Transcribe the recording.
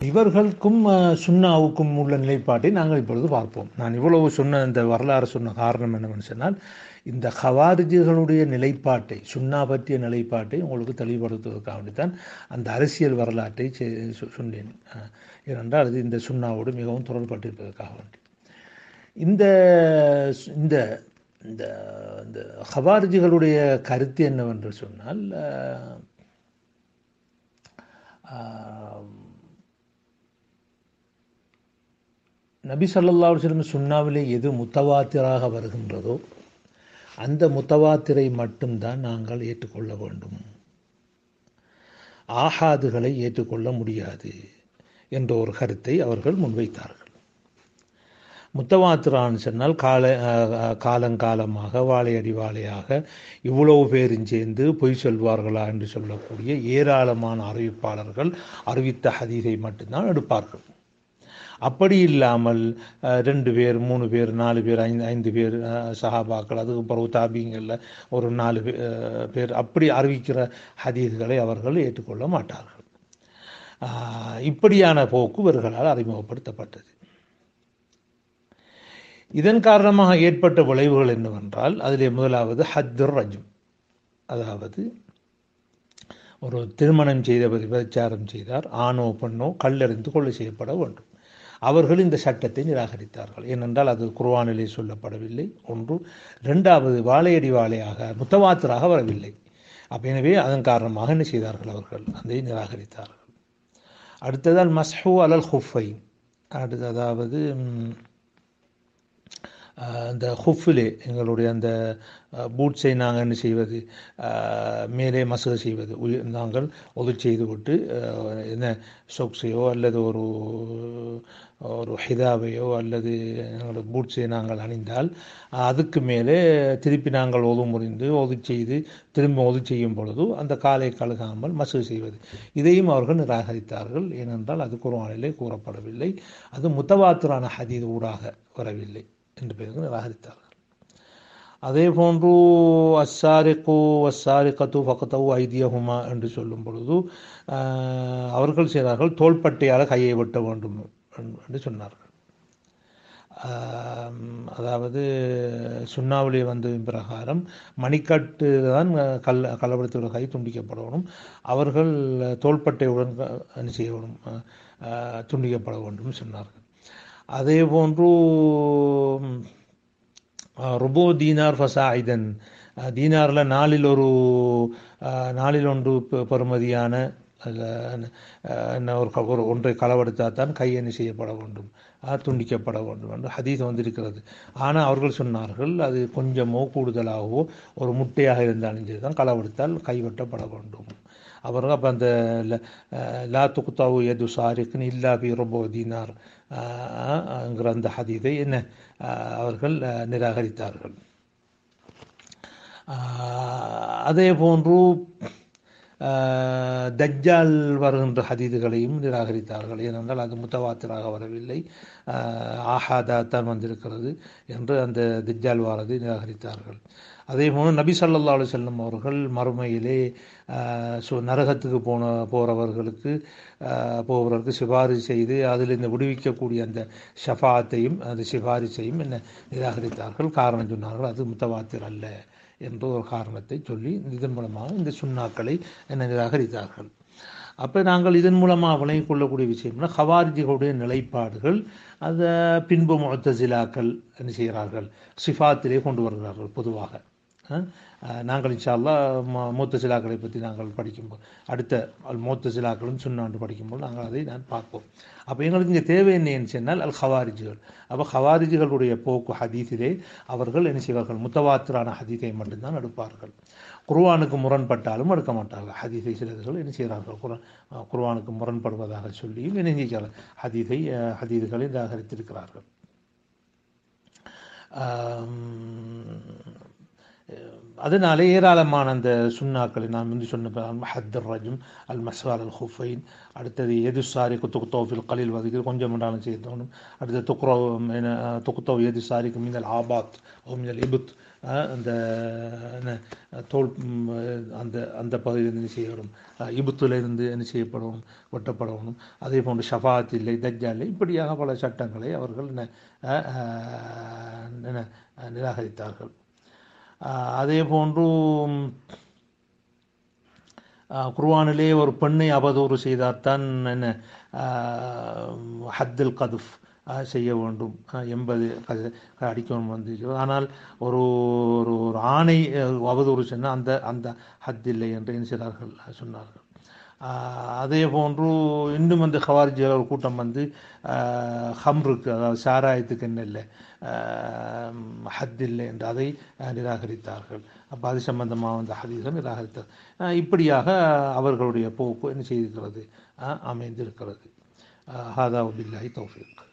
இவர்களுக்கும் அஹ், சுன்னாவுக்கும் உள்ள நிலைப்பாட்டை நாங்கள் இப்பொழுது பார்ப்போம் நான் இவ்வளவு சொன்ன இந்த வரலாறு சொன்ன காரணம் என்னவென்று சொன்னால் இந்த ஹவாரிஜிகளுடைய நிலைப்பாட்டை சுன்னா பற்றிய நிலைப்பாட்டை உங்களுக்கு தெளிவுபடுத்துவதற்காக வேண்டித்தான் அந்த அரசியல் வரலாற்றை செ- சொ- சொன்னேன் அஹ், ஏனென்றால் அது இந்த சுன்னாவோடு மிகவும் தொடர்பட்டிருப்பதற்காக வேண்டி இந்த இந்த இந்த இந்த ஹவாரிஜிகளுடைய கருத்து என்னவென்று சொன்னால் அஹ், ஆம், நபி ஸல்லல்லாஹு அலைஹி வஸல்லம் சுன்னாவிலே எது முத்தவாத்திராக வருகின்றதோ அந்த முத்தவாத்திரை மட்டும்தான் நாங்கள் ஏற்றுக்கொள்ள வேண்டும் ஆஹாதுகளை ஏற்றுக்கொள்ள முடியாது என்ற ஒரு கருத்தை அவர்கள் முன்வைத்தார்கள் முத்தவாத்திரான்னு சொன்னால் கால அஹ், அஹ், காலங்காலமாக வாழையடி வாழையாக இவ்வளவு பேரும் சேர்ந்து பொய் சொல்வார்களா என்று சொல்லக்கூடிய ஏராளமான அறிவிப்பாளர்கள் அறிவித்த ஹதீஸை மட்டும்தான் எடுப்பார்கள் அப்படி இல்லாமல் அஹ், ரெண்டு பேர் மூணு பேர் நாலு பேர் ஐந்து ஐந்து பேர் அஹ், சஹாபாக்கள் அதுக்கு பிறகு தாபிங்களில் ஒரு நாலு பே- அஹ், பேர் அப்படி அறிவிக்கிற ஹதீஸ்களை அவர்கள் ஏற்றுக்கொள்ள மாட்டார்கள் ஆஹ், இப்படியான போக்கு இவர்களால் அறிமுகப்படுத்தப்பட்டது இதன் காரணமாக ஏற்பட்ட விளைவுகள் என்னவென்றால் அதிலே முதலாவது ஹத்துர் ரஜும் அதாவது ஒரு திருமணம் செய்தவர் விபச்சாரம் செய்தார் ஆணோ பெண்ணோ கல்லெறிந்து கொலை செய்யப்பட வேண்டும் அவர்கள் இந்த சட்டத்தை நிராகரித்தார்கள் ஏனென்றால் அது குர்ஆனிலே சொல்லப்படவில்லை ஒன்று ரெண்டாவது வாழையடி வாழையாக முத்தவாத்தராக வரவில்லை அப்ப எனவே அதன் காரணமாக என்ன செய்தார்கள் அவர்கள் அதை நிராகரித்தார்கள் அடுத்ததால் மஸ்ஹூ அலல் ஹுஃபை அடுத்து அதாவது ம், ஆஹ் அந்த ஹுஃபிலே எங்களுடைய அந்த பூட்ஸை நாங்கள் என்ன செய்வது ஆஹ் மேலே மசகு செய்வது உய- நாங்கள் ஒது செய்து விட்டு ஆஹ் என்ன சொக்ஸையோ அல்லது ஒரு ஒரு ஹிதாவையோ அல்லது எங்களோட பூட்ஸை நாங்கள் அணிந்தால் அதுக்கு மேலே திருப்பி நாங்கள் ஒது முறிந்து ஒது செய்து திரும்ப ஒது செய்யும் பொழுது அந்த காலை கழுகாமல் மசகு செய்வது இதையும் அவர்கள் நிராகரித்தார்கள் ஏனென்றால் அது குர்ஆனிலே கூறப்படவில்லை அது முத்தவாத்திரான ஹதீது ஊடாக வரவில்லை என்று பிறகு நிராகரித்தார்கள் அதே போன்று அஸ்ஸாரிக்கு அஸ்ஸாரிக்கத்து ஃபக்கத்தவு ஐதியஹுமா என்று சொல்லும் பொழுது ஆஹ், அவர்கள் செய்தார்கள் தோள்பட்டையால் கையை வெட்ட வேண்டும் என்று சொன்னார்கள் ஆம், அதாவது சுண்ணாவிலே வந்த பிரகாரம் மணிக்கட்டு தான் கல் கள்ளப்படுத்துகிற கை துண்டிக்கப்படணும் அவர்கள் தோள்பட்டையுடன் க- என்ன செய்ய வேண்டும் அஹ், அஹ், துண்டிக்கப்பட வேண்டும் சொன்னார்கள் அதே போன்று ம், அஹ், ருபோ தீனார் ஃபசாயிதன் அஹ், தீனார்ல நாளில் ஒரு அஹ், நாளில் ஒன்று பெ- பெறுமதியான அல்ல, அஹ், என்ன ஒரு க- ஒரு ஒன்றை களவெடுத்தால் தான் கை என்ன செய்யப்பட வேண்டும் அஹ், துண்டிக்கப்பட வேண்டும் என்று ஹதீஸ் வந்திருக்கிறது ஆனால் அவர்கள் சொன்னார்கள் அது கொஞ்சமோ கூடுதலாகவோ ஒரு முட்டையாக இருந்தாலும் சரி தான் களவெடுத்தால் கைவெட்டப்பட வேண்டும் அவர்கள் அப்போ அந்த ல- அஹ், லா துக்தாவு எது சாரிக்குன்னு இல்லா பி ரொபோ தீனார் அஹ், என்கிற அந்த ஹதீதை என்ன அஹ், அவர்கள் அஹ், நிராகரித்தார்கள் ஆஹ் அதே போன்று ஆஹ் தஜ்ஜால் வருகின்ற ஹதீதுகளையும் நிராகரித்தார்கள் ஏனென்றால் அது முத்தவாத்திராக வரவில்லை ஆஹ் ஆஹாதா தான் வந்திருக்கிறது என்று அந்த தஜ்ஜால் வாரதை நிராகரித்தார்கள் அதே போன்று நபி ஸல்லல்லாஹு அலைஹி வஸல்லம் அவர்கள் மறுமையிலே ஆஹ் சு- நரகத்துக்கு போன போறவர்களுக்கு ஆஹ் போகிறவர்களுக்கு சிபாரிசு செய்து அதில் இந்த விடுவிக்கக்கூடிய அந்த ஷஃபாத்தையும் அந்த சிபாரிசையும் என்ன நிராகரித்தார்கள் காரணம் சொன்னார்கள் அது முத்தவாத்திர் அல்ல என்ற ஒரு காரணத்தை சொல்லி இதன் மூலமாக இந்த சுண்ணாக்களை என்ன நிராகரித்தார்கள் அப்போ நாங்கள் இதன் மூலமாக விளங்கிக் கொள்ளக்கூடிய விஷயம்னா ஹவாரிஜிகளுடைய நிலைப்பாடுகள் அதை பின்பு முத்தசிலாக்கள் என்ன செய்கிறார்கள் சிஃபாத்திலே கொண்டு வருகிறார்கள் பொதுவாக அஹ், அஹ், நாங்கள் இன்ஷா அல்லாஹ் ம மூத்த சிலாக்களை பற்றி நாங்கள் படிக்கும்போது அடுத்த அல் மூத்த சிலாக்களும் சுண்ணாண்டு படிக்கும்போது நாங்கள் அதை நான் பார்ப்போம் அப்போ எங்களுக்கு இங்கே தேவை என்னன்னு சொன்னால் அல் ஹவாரிஜிகள் அப்போ ஹவாரிஜிகளுடைய போக்கு ஹதீஸிலே அவர்கள் என்ன செய்வார்கள் முத்தவாத்திரான ஹதீஸை மட்டும்தான் எடுப்பார்கள் குர்ஆனுக்கு முரண்பட்டாலும் எடுக்க மாட்டார்கள் ஹதீஸை சிலர்கள் என்ன செய்கிறார்கள் குர்ஆன் அஹ், குர்ஆனுக்கு முரண்படுவதாக சொல்லியும் என்ன செய்கிறார்கள் ஹதீஸை அஹ், ஹதீதுகளை நிராகரித்திருக்கிறார்கள் ஆம், அதனாலே ஏராளமான அந்த சுண்ணாக்களை நான் வந்து சொன்ன ஹத் ரஜும் அல் மஸ்வால் அல் ஹுஃபைன் அடுத்தது எது சாரி குத்து குத்தோஃபில் கலில் வதிக்கு கொஞ்சம் என்றாலும் செய்தோணும் அடுத்து துக்குரோ துக்குத்தோ எது சாரிக்கு மின்னல் ஆபாத் ஓ மின்னல் இபுத் அந்த என்ன தோல் அந்த அந்த பகுதியிலிருந்து என்ன செய்யப்படும் இபுத்துலேருந்து என்ன செய்யப்படும் வெட்டப்படணும் அதே போன்று ஷஃபாத் இல்லை தஜ்ஜா இல்லை இப்படியாக பல சட்டங்களை அவர்கள் என்ன நிராகரித்தார்கள் அதே போன்று குர்வானிலே ஒரு பெண்ணை அவதூறு செய்தால்தான் என்ன ஹத்துல் கதுஃப் செய்ய வேண்டும் என்பது அடிக்கணும் வந்து ஆனால் ஒரு ஒரு ஒரு ஆணை அவதூறு சொன்னால் அந்த அந்த ஹத் இல்லை என்று என்ன செய்தார்கள் சொன்னார்கள் அதே போன்று இன்னும் வந்து ஹவாரிஜியில் ஒரு கூட்டம் வந்து ஹம்ருக்கு அதாவது சாராயத்துக்கு என்ன இல்லை ஹத் இல்லை என்று அதை நிராகரித்தார்கள் அப்போ அது சம்பந்தமாக வந்த ஹதீஸும் நிராகரித்தார் இப்படியாக அவர்களுடைய போக்கு என்ன செய்திருக்கிறது அமைந்திருக்கிறது ஹாதா பில்லாஹி தௌஃபீக்